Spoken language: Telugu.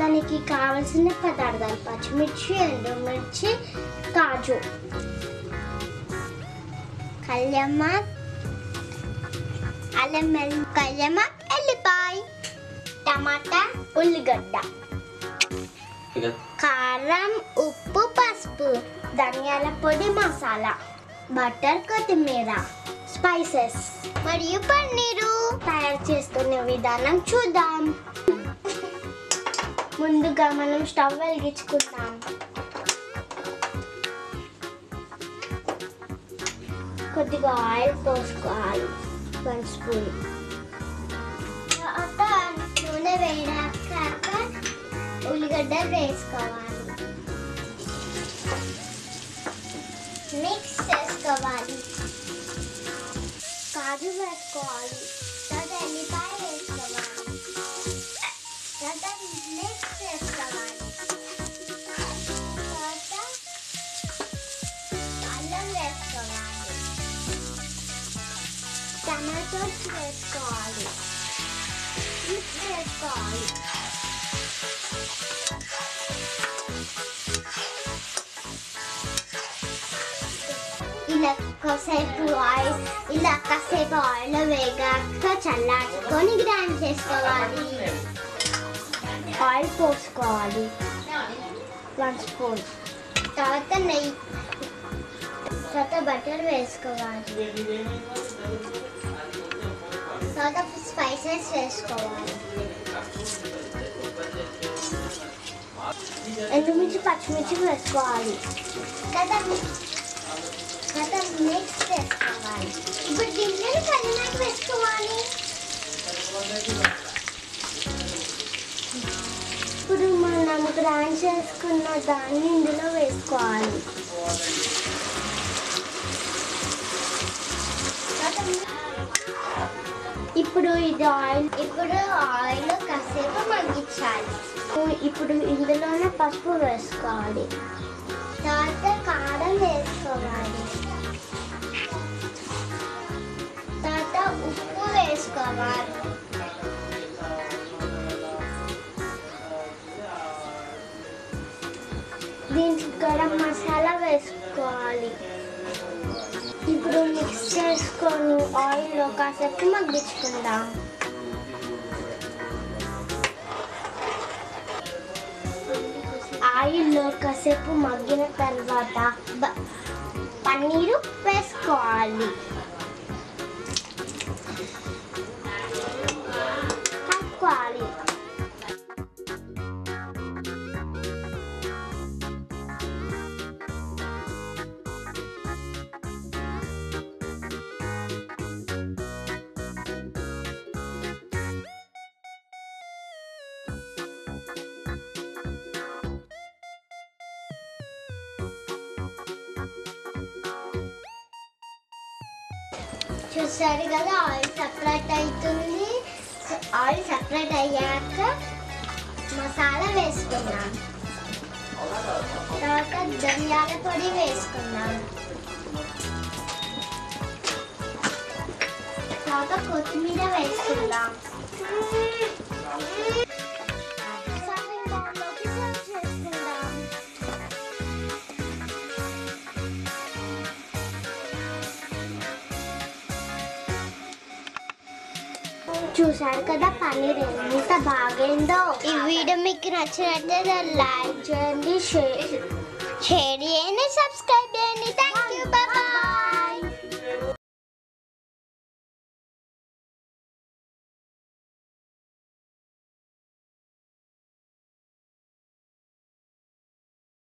దానికి కావలసిన పదార్థాలు పచ్చిమిర్చి ఎండుమిర్చి కాజు కళ్యమ్మ అల్లం వెల్లు- కళ్యమ్మ ఎల్లిపాయ టమాటా ఉల్లిగడ్డ ఇక కారం ఉప్పు పసుపు ధనియాల పొడి మసాలా బటర్ కొత్తిమీర స్పైసెస్ మరియు పన్నీరు తయారు చేసుకునే విధానం చూద్దాం ముందుగా మనం స్టవ్ వెలిగించుకుందాం కొద్దిగా ఆయిల్ పోసుకోవాలి వన్ స్పూన్ తర్వాత నూనె వేడాక ఉల్లిగడ్డలు వేసుకోవాలి మిక్స్ చేసుకోవాలి కాజు వేసుకోవాలి తర్వాత ఎల్లిపాయ వేసుకోవాలి తర్వాత మిక్స్ చేసుకోవాలి తర్వాత అల్లం వేసుకోవాలి టమాటోస్ వేసుకోవాలి మిక్స్ చేసుకోవాలి ఇలా కాసేపు ఆయిల్ ఇలా కాసేపు ఆయిల్ వేగాక చల్లార్చుకొని గ్రైండ్ చేసుకోవాలి ఆయిల్ పోసుకోవాలి వన్ స్పూన్ తర్వాత నెయ్యి తర్వాత బటర్ వేసుకోవాలి తర్వాత స్పైసెస్ వేసుకోవాలి ఎండుమిర్చి పచ్చిమిర్చి వేసుకోవాలి కదా కదా మిక్స్ చేసుకోవాలి ఇప్పుడు దీంట్లో కలినాకు వేసుకోవాలి ఇప్పుడు మనం గ్రైండ్ చేసుకున్న దాన్ని ఇందులో వేసుకోవాలి ఇప్పుడు ఇది ఆయిల్ ఇప్పుడు ఆయిల్ కాసేపు మగ్గించాలి ఇప్పుడు ఇందులోనే పసుపు వేసుకోవాలి తర్వాత కారం వేసుకోవాలి తర్వాత ఉప్పు వేసుకోవాలి దీనికి గరం మసాలా వేసుకోవాలి ఇప్పుడు మిక్స్ చేసుకొని ఆయిల్లో కాసేపు మగ్గించుకుందాం ఆయిల్లో కాసేపు మగ్గిన తర్వాత బ- పన్నీరు వేసుకోవాలి కలుపుకోవాలి చూసారు కదా ఆయిల్ సపరేట్ అవుతుంది ఆయిల్ సపరేట్ అయ్యాక మసాలా వేసుకున్నాం తర్వాత ధనియాల పొడి వేసుకున్నాం తర్వాత కొత్తిమీర వేసుకుందాం సర్వింగ్ బౌల్లోకి సర్వ్ చేసుకుందాం చూసారు కదా పన్నీర్ ఎంత బాగైందో ఈ వీడియో మీకు నచ్చినట్లయితే లైక్ చేయండి షేర్ షేర్ చేయండి సబ్స్క్రైబ్ చేయండి